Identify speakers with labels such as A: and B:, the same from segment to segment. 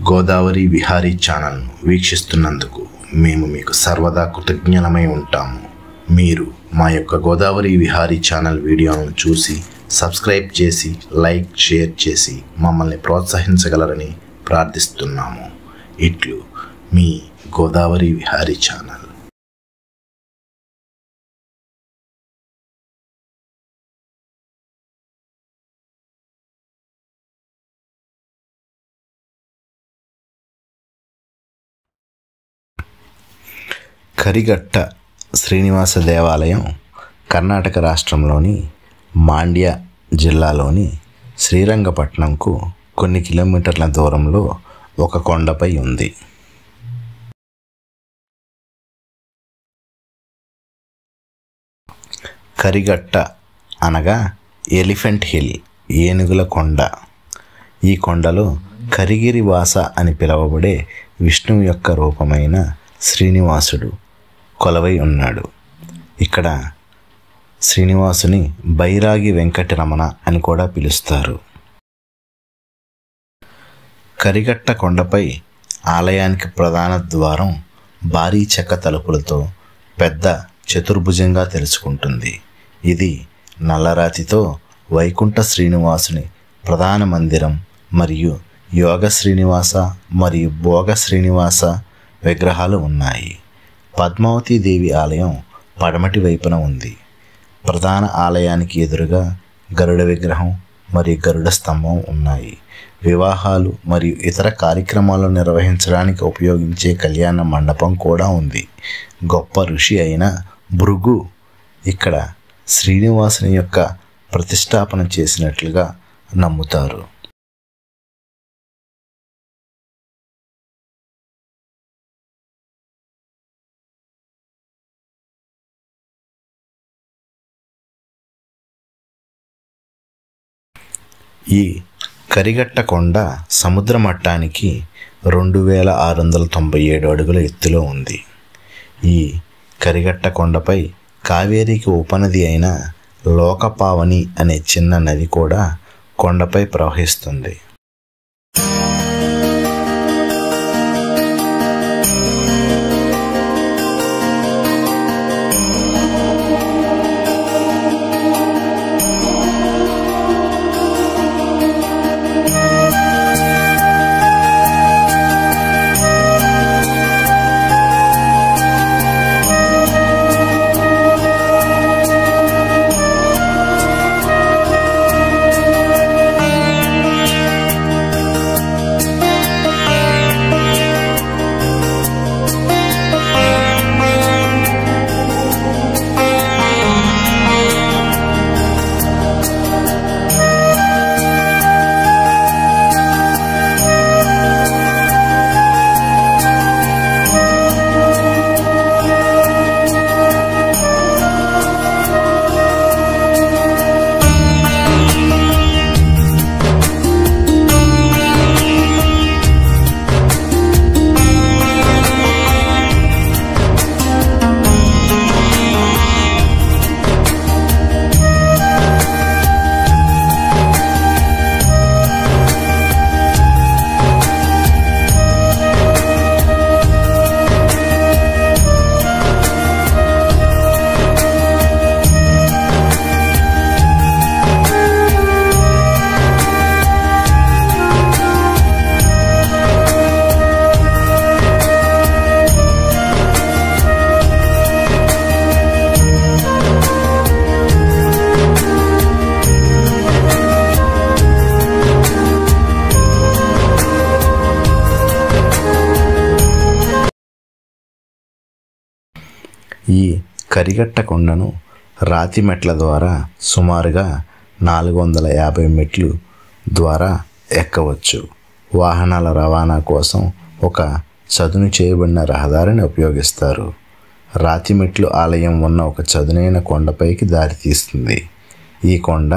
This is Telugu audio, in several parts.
A: గోదావరి విహారీ ఛానల్ను వీక్షిస్తున్నందుకు మేము మీకు సర్వదా కృతజ్ఞలమై ఉంటాము మీరు మా యొక్క గోదావరి విహారీ ఛానల్ వీడియోను చూసి సబ్స్క్రైబ్ చేసి లైక్ షేర్ చేసి మమ్మల్ని ప్రోత్సహించగలరని ప్రార్థిస్తున్నాము ఇట్లు మీ గోదావరి విహారీ ఛానల్ కరిగట్ట శ్రీనివాస దేవాలయం కర్ణాటక రాష్ట్రంలోని మాండ్య జిల్లాలోని శ్రీరంగపట్నంకు కొన్ని కిలోమీటర్ల దూరంలో ఒక కొండపై ఉంది కరిగట్ట అనగా ఎలిఫెంట్ హిల్ ఏనుగుల కొండ ఈ కొండలో కరిగిరి వాస అని పిలువబడే విష్ణువు యొక్క రూపమైన శ్రీనివాసుడు కొలవై ఉన్నాడు ఇక్కడ శ్రీనివాసుని బైరాగి వెంకటరమణ అని కూడా పిలుస్తారు కరిగట్ట కొండపై ఆలయానికి ప్రధాన ద్వారం భారీ చెక్క తలుపులతో పెద్ద చతుర్భుజంగా తెలుసుకుంటుంది ఇది నల్లరాతితో వైకుంఠ శ్రీనివాసుని ప్రధాన మందిరం మరియు యోగ శ్రీనివాస మరియు భోగ శ్రీనివాస విగ్రహాలు ఉన్నాయి పద్మావతి దేవి ఆలయం పడమటి వైపున ఉంది ప్రధాన ఆలయానికి ఎదురుగా గరుడ విగ్రహం మరియు గరుడ స్తంభం ఉన్నాయి వివాహాలు మరియు ఇతర కార్యక్రమాలు నిర్వహించడానికి ఉపయోగించే కళ్యాణ మండపం కూడా ఉంది గొప్ప ఋషి అయిన భృగు ఇక్కడ శ్రీనివాసుని యొక్క ప్రతిష్టాపన చేసినట్లుగా నమ్ముతారు ఈ కరిగట్ట కొండ సముద్ర మట్టానికి రెండు వేల ఆరు వందల తొంభై ఏడు అడుగుల ఎత్తులో ఉంది ఈ కరిగట్ట కొండపై కావేరీకి ఉపనది అయిన లోకపావని అనే చిన్న నది కూడా కొండపై ప్రవహిస్తుంది ఈ కరిగట్ట కొండను రాతి మెట్ల ద్వారా సుమారుగా నాలుగు వందల యాభై మెట్లు ద్వారా ఎక్కవచ్చు వాహనాల రవాణా కోసం ఒక చదును చేయబడిన రహదారిని ఉపయోగిస్తారు రాతి మెట్లు ఆలయం ఉన్న ఒక చదునైన కొండపైకి దారి తీస్తుంది ఈ కొండ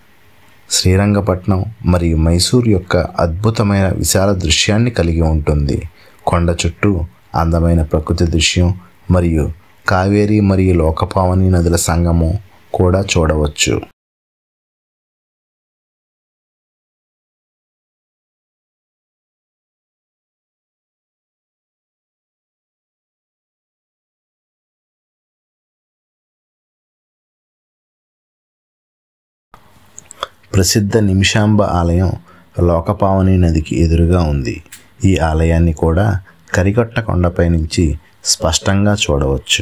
A: శ్రీరంగపట్నం మరియు మైసూర్ యొక్క అద్భుతమైన విశాల దృశ్యాన్ని కలిగి ఉంటుంది కొండ చుట్టూ అందమైన ప్రకృతి దృశ్యం మరియు కావేరి మరియు లోకపావని నదుల సంగమం కూడా చూడవచ్చు ప్రసిద్ధ నిమిషాంబ ఆలయం లోకపావని నదికి ఎదురుగా ఉంది ఈ ఆలయాన్ని కూడా కరిగట్ట కొండపై నుంచి స్పష్టంగా చూడవచ్చు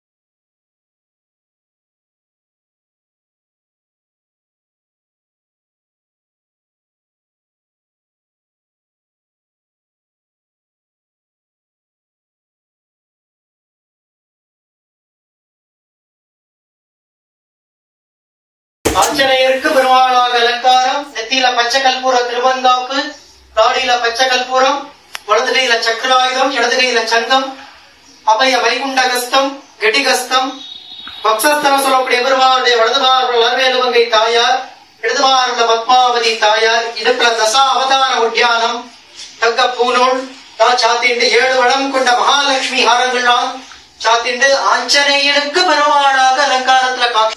B: ஆஞ்சநேயருக்கு பெருமாளாக அலங்காரம் நெத்தியில பச்சை கற்பூர திருவந்தாப்பு தாடியில பச்சை கற்பூரம் வலது கையில சக்கராயுதம் இடது கையில சங்கம் அபய வைகுண்டகஸ்தம் கெட்டிகஸ்தம் பக்ஷஸ்தலம் சொல்லக்கூடிய பெருமாளுடைய வலதுபாருள்ள அருவேலுவங்கை தாயார் இடதுபாருள்ள பத்மாவதி தாயார் இடுப்புல தசா அவதார உத்தியானம் தங்க பூநூல் தான் சாத்திண்டு ஏழு வடம் கொண்ட மகாலட்சுமி ஹாரங்கள்லாம் சாத்திண்டு ஆஞ்சநேயனுக்கு பெருமாளாக அலங்காரத்துல காட்சி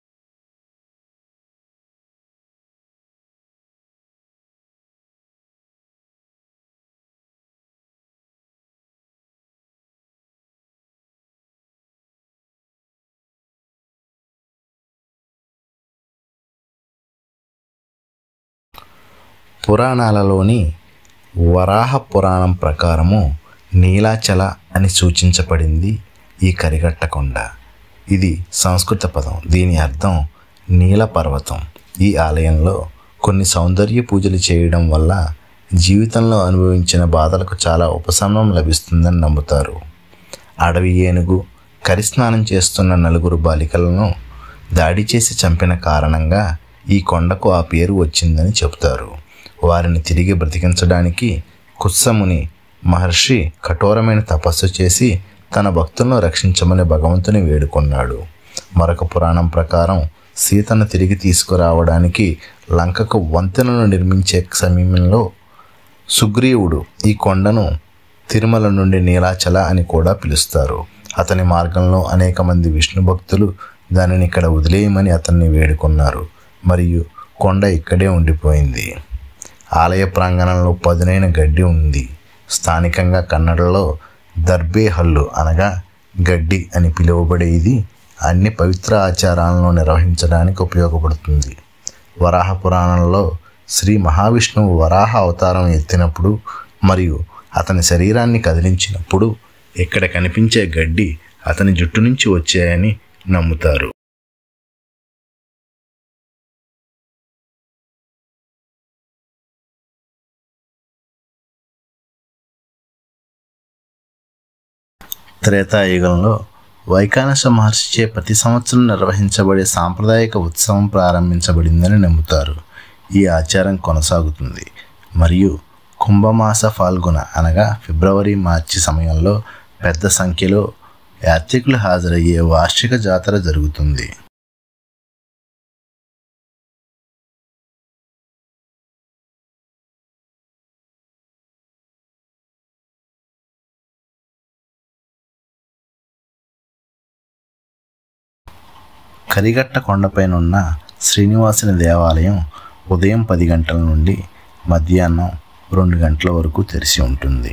A: పురాణాలలోని వరాహ పురాణం ప్రకారము నీలాచల అని సూచించబడింది ఈ కరిగట్టకొండ ఇది సంస్కృత పదం దీని అర్థం నీల పర్వతం ఈ ఆలయంలో కొన్ని సౌందర్య పూజలు చేయడం వల్ల జీవితంలో అనుభవించిన బాధలకు చాలా ఉపశమనం లభిస్తుందని నమ్ముతారు అడవి ఏనుగు కరిస్నానం చేస్తున్న నలుగురు బాలికలను దాడి చేసి చంపిన కారణంగా ఈ కొండకు ఆ పేరు వచ్చిందని చెబుతారు వారిని తిరిగి బ్రతికించడానికి కుత్సముని మహర్షి కఠోరమైన తపస్సు చేసి తన భక్తులను రక్షించమని భగవంతుని వేడుకున్నాడు మరొక పురాణం ప్రకారం సీతను తిరిగి తీసుకురావడానికి లంకకు వంతెనను నిర్మించే సమయంలో సుగ్రీవుడు ఈ కొండను తిరుమల నుండి నీలాచల అని కూడా పిలుస్తారు అతని మార్గంలో అనేక మంది విష్ణు భక్తులు దానిని ఇక్కడ వదిలేయమని అతన్ని వేడుకున్నారు మరియు కొండ ఇక్కడే ఉండిపోయింది ఆలయ ప్రాంగణంలో పదునైన గడ్డి ఉంది స్థానికంగా కన్నడలో దర్బే హల్లు అనగా గడ్డి అని పిలువబడే ఇది అన్ని పవిత్ర ఆచారాలను నిర్వహించడానికి ఉపయోగపడుతుంది వరాహ పురాణంలో శ్రీ మహావిష్ణువు వరాహ అవతారం ఎత్తినప్పుడు మరియు అతని శరీరాన్ని కదిలించినప్పుడు ఇక్కడ కనిపించే గడ్డి అతని జుట్టు నుంచి వచ్చాయని నమ్ముతారు త్రేతాయుగంలో వైకానస మహర్షిచే ప్రతి సంవత్సరం నిర్వహించబడే సాంప్రదాయక ఉత్సవం ప్రారంభించబడిందని నమ్ముతారు ఈ ఆచారం కొనసాగుతుంది మరియు కుంభమాస ఫాల్గుణ అనగా ఫిబ్రవరి మార్చి సమయంలో పెద్ద సంఖ్యలో యాత్రికులు హాజరయ్యే వార్షిక జాతర జరుగుతుంది కరిగట్ట కొండపైనున్న శ్రీనివాసుని దేవాలయం ఉదయం పది గంటల నుండి మధ్యాహ్నం రెండు గంటల వరకు తెరిచి ఉంటుంది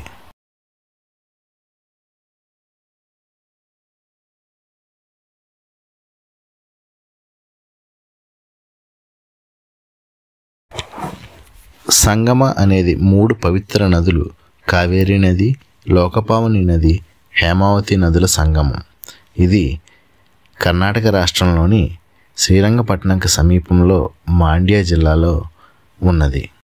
A: సంగమ అనేది మూడు పవిత్ర నదులు కావేరీ నది లోకపావని నది హేమావతి నదుల సంగమం ఇది కర్ణాటక రాష్ట్రంలోని శ్రీరంగపట్నంకి సమీపంలో మాండ్యా జిల్లాలో ఉన్నది